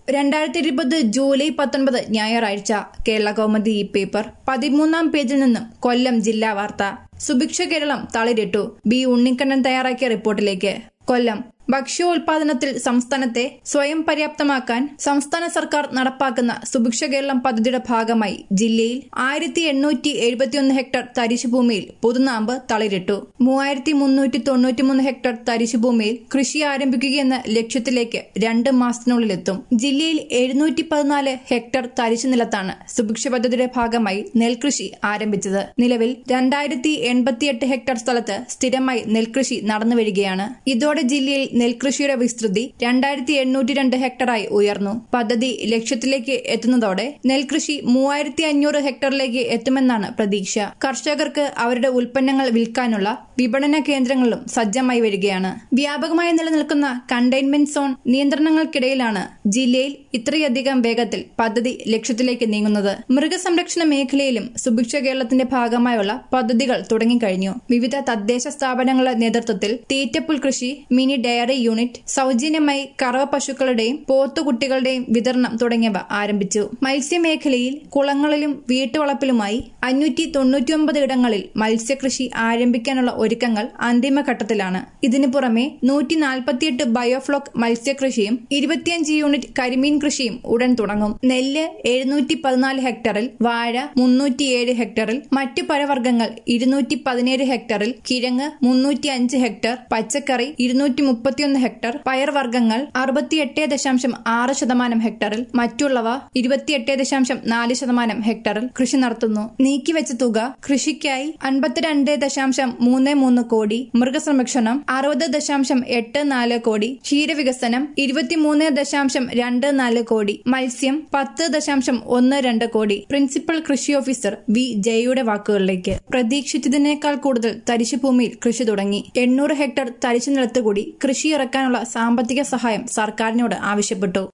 രണ്ടായിരത്തി ഇരുപത് ജൂലൈ പത്തൊൻപത് ഞായറാഴ്ച കേരള കൗമുദി ഈ പേപ്പർ പതിമൂന്നാം പേജിൽ നിന്നും കൊല്ലം ജില്ലാ വാർത്ത സുഭിക്ഷ കേരളം തളിരിട്ടു ബി ഉണ്ണിക്കണ്ണൻ തയ്യാറാക്കിയ റിപ്പോർട്ടിലേക്ക് കൊല്ലം ഭക്ഷ്യോൽപാദനത്തിൽ സംസ്ഥാനത്തെ സ്വയം പര്യാപ്തമാക്കാൻ സംസ്ഥാന സർക്കാർ നടപ്പാക്കുന്ന സുഭിക്ഷ കേരളം പദ്ധതിയുടെ ഭാഗമായി ജില്ലയിൽ ആയിരത്തി എണ്ണൂറ്റി എഴുപത്തിയൊന്ന് ഹെക്ടർ തരിശുഭൂമിയിൽ പുതുനാമ്പ് തളിരിട്ടു മൂവായിരത്തി മുന്നൂറ്റി തൊണ്ണൂറ്റിമൂന്ന് ഹെക്ടർ തരിശുഭൂമിയിൽ കൃഷി ആരംഭിക്കുകയെന്ന ലക്ഷ്യത്തിലേക്ക് രണ്ട് മാസത്തിനുള്ളിലെത്തും ജില്ലയിൽ എഴുന്നൂറ്റി പതിനാല് ഹെക്ടർ തരിശു നിലത്താണ് സുഭിക്ഷ പദ്ധതിയുടെ ഭാഗമായി നെൽകൃഷി ആരംഭിച്ചത് നിലവിൽ രണ്ടായിരത്തി എൺപത്തിയെട്ട് ഹെക്ടർ സ്ഥലത്ത് സ്ഥിരമായി നെൽകൃഷി നടന്നുവരികയാണ് ഇതോടെ ജില്ലയിൽ നെൽകൃഷിയുടെ വിസ്തൃതി രണ്ടായിരത്തി എണ്ണൂറ്റി രണ്ട് ഹെക്ടറായി ഉയർന്നു പദ്ധതി ലക്ഷ്യത്തിലേക്ക് എത്തുന്നതോടെ നെൽകൃഷി മൂവായിരത്തി അഞ്ഞൂറ് ഹെക്ടറിലേക്ക് എത്തുമെന്നാണ് പ്രതീക്ഷ കർഷകർക്ക് അവരുടെ ഉൽപ്പന്നങ്ങൾ വിൽക്കാനുള്ള വിപണന കേന്ദ്രങ്ങളും സജ്ജമായി വരികയാണ് വ്യാപകമായി നിലനിൽക്കുന്ന കണ്ടെയ്ൻമെന്റ് സോൺ നിയന്ത്രണങ്ങൾക്കിടയിലാണ് ജില്ലയിൽ ഇത്രയധികം വേഗത്തിൽ പദ്ധതി ലക്ഷ്യത്തിലേക്ക് നീങ്ങുന്നത് മൃഗസംരക്ഷണ മേഖലയിലും സുഭിക്ഷ കേരളത്തിന്റെ ഭാഗമായുള്ള പദ്ധതികൾ തുടങ്ങിക്കഴിഞ്ഞു വിവിധ തദ്ദേശ സ്ഥാപനങ്ങളുടെ നേതൃത്വത്തിൽ തീറ്റപ്പുൽ കൃഷി മിനി ഡയറി യൂണിറ്റ് സൗജന്യമായി കറവ പശുക്കളുടെയും പോത്തുകുട്ടികളുടെയും വിതരണം തുടങ്ങിയവ ആരംഭിച്ചു മത്സ്യമേഖലയിൽ കുളങ്ങളിലും വീട്ടുവളപ്പിലുമായി അഞ്ഞൂറ്റി തൊണ്ണൂറ്റിയൊമ്പത് ഇടങ്ങളിൽ മത്സ്യകൃഷി ആരംഭിക്കാനുള്ള ഒരുക്കങ്ങൾ അന്തിമഘട്ടത്തിലാണ് ഇതിനു പുറമെ നൂറ്റി നാൽപ്പത്തിയെട്ട് ബയോഫ്ലോക്ക് മത്സ്യകൃഷിയും ഇരുപത്തിയഞ്ച് യൂണിറ്റ് കരിമീൻ കൃഷിയും ഉടൻ തുടങ്ങും നെല്ല് എഴുന്നൂറ്റി പതിനാല് ഹെക്ടറിൽ വാഴ മുന്നൂറ്റിയേഴ് ഹെക്ടറിൽ മറ്റു പഴവർഗ്ഗങ്ങൾ ഇരുന്നൂറ്റി പതിനേഴ് ഹെക്ടറിൽ കിഴങ്ങ് മുന്നൂറ്റി അഞ്ച് ഹെക്ടർ പച്ചക്കറി ഇരുന്നൂറ്റി മുപ്പത്തിയൊന്ന് ഹെക്ടർ പയർവർഗ്ഗങ്ങൾ അറുപത്തിയെട്ട് ദശാംശം ആറ് ശതമാനം ഹെക്ടറിൽ മറ്റുള്ളവ ഇരുപത്തിയെട്ട് ദശാംശം നാല് ശതമാനം ഹെക്ടറിൽ കൃഷി നടത്തുന്നു നീക്കിവെച്ച തുക കൃഷിക്കായി അൻപത്തിരണ്ട് ദശാംശം മൂന്ന് മൂന്ന് കോടി മൃഗസംരക്ഷണം അറുപത് ദശാംശം എട്ട് നാല് കോടി ക്ഷീരവികസനം ഇരുപത്തിമൂന്ന് ദശാംശം രണ്ട് നാല് കോടി മത്സ്യം പത്ത് ദശാംശം ഒന്ന് രണ്ട് കോടി പ്രിൻസിപ്പൽ കൃഷി ഓഫീസർ വി ജയയുടെ വാക്കുകളിലേക്ക് പ്രതീക്ഷിച്ചതിനേക്കാൾ കൂടുതൽ തരിശുഭൂമിയിൽ കൃഷി തുടങ്ങി എണ്ണൂറ് ഹെക്ടർ തരിശു നിലത്ത് കൂടി കൃഷി ഇറക്കാനുള്ള സാമ്പത്തിക സഹായം സർക്കാരിനോട് ആവശ്യപ്പെട്ടു